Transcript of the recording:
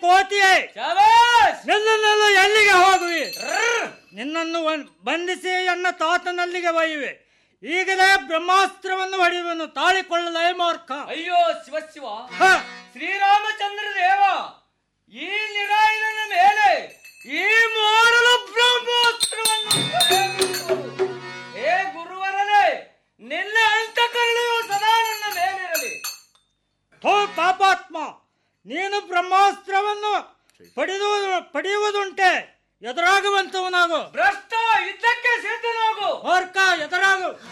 ಕೋತಿಯೇ ಶಾಬಾಷ್ ನಿನ್ನನ್ನೆಲ್ಲ ಎಲ್ಲಿಗೆ ಹೋಗುವೆ ನಿನ್ನನ್ನು ಒನ್- ಬಂಧಿಸಿ ಎನ್ನ ತಾತನಲ್ಲಿಗೆ ಒಯ್ಯುವೆ ಈಗಲೇ ಬ್ರಹ್ಮಾಸ್ತ್ರವನ್ನು ಹೊಡೆಯುವನು ತಾಳಿಕೊಳ್ಳಲೇ ಮೂರ್ಖ ಅಯ್ಯೋ ಶಿವ ಶಿವ ಹ, ಶ್ರೀರಾಮಚಂದ್ರ ದೇವ ಈ ನಿರಾಯನ ಮೇಲೆ ಈ ಮಾಡಲು ಬ್ರಹ್ಮೋಸ್ತ್ರವನ್ನು ಪ್ರಯೋಗಿಸು. ಹೇ ಗುರುವರನೇ ನಿನ್ನ ಅಂತಃಕರಣೆಯು ಸದಾ ನನ್ನ ಮೇಲಿರಲಿ ಥೋ ಪಾಪಾತ್ಮ ನೀನು ಬ್ರಹ್ಮಾಸ್ತ್ರವನ್ನು ಪಡೆದು ಪಡೆಯುವುದುಂಟೆ ಎದುರಾಗುವಂತವನಾಗು ಭ್ರಷ್ಟ ಯುದ್ಧಕ್ಕೆ ಸಿದ್ಧನಾಗು ಮೂರ್ಖ ಎದುರಾಗು